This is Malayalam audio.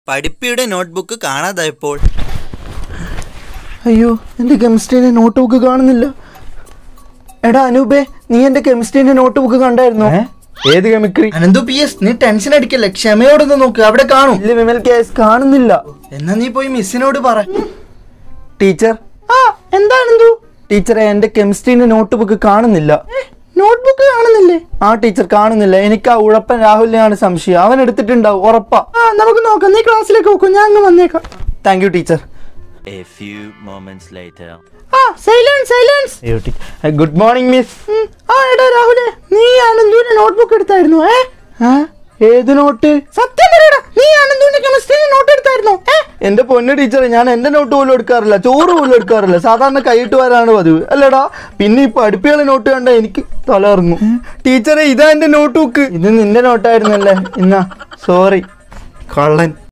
പഠിപ്പിയുടെ നോട്ട്ബുക്ക് കാണാതായപ്പോൾ അയ്യോ എൻ്റെ കെമിസ്ട്രീൻ്റെ നോട്ട് ബുക്ക് കാണുന്നില്ല എടാ അനൂപേ നീ എൻ്റെ കെമിസ്ട്രീൻ്റെ നോട്ട് ബുക്ക് കണ്ടായിരുന്നോ ഏത് കെമിക്രി അനന്തു പി എസ് നീ ടെൻഷൻ അടിക്കല്ലേ ക്ഷമയോടൊന്ന് നോക്ക് അവിടെ കാണും ഇല്ല വിമൽ കേസ് കാണുന്നില്ല എന്നാ നീ പോയി മിസ്സിനോട് പറ ടീച്ചർ ആ എന്താ അനന്തു ടീച്ചറെ എൻ്റെ കെമിസ്ട്രീൻ്റെ നോട്ട് ബുക്ക് കാണുന്നില്ല നോട്ട് ബുക്ക് കാണുന്നില്ലേ ആ ടീച്ചർ കാണുന്നില്ല എനിക്ക് ആ ഉഴപ്പൻ രാഹുലിനെയാണ് സംശയം അവൻ എടുത്തിട്ടുണ്ടാവും ഉറപ്പാ ആ നമുക്ക് നോക്കാം നീ ക്ലാസ്സിലേക്ക് നോക്കും ഞാൻ അങ്ങ് വന്നേക്കാം thank you teacher A few moments later. ആ silence silence good morning miss ആ എടാ രാഹുലെ നീ ആനന്ദുവിന്റെ നോട്ട്ബുക്ക് എടുത്തായിരുന്നു ഏ ആ, ഏത് നോട്ട് സത്യം പറയടാ നീ ആനന്ദുവിന്റെ കെമിസ്ട്രി നോട്ട് എടുത്തായിരുന്നു എന്റെ പൊന്നു ടീച്ചറെ ഞാൻ എന്റെ നോട്ട് പോലും എടുക്കാറില്ല ചോറ് പോലും എടുക്കാറില്ല സാധാരണ കൈയിട്ട് വരാണ് പതിവ് അല്ലടാ പിന്നെ ഈ പഠിപ്പികളെ നോട്ട് കണ്ട എനിക്ക് തലയിറങ്ങും ടീച്ചറെ ഇതാ എന്റെ നോട്ട് ബുക്ക് ഇത് നിന്റെ നോട്ടായിരുന്നല്ലേ ഇന്നാ സോറി കള്ളൻ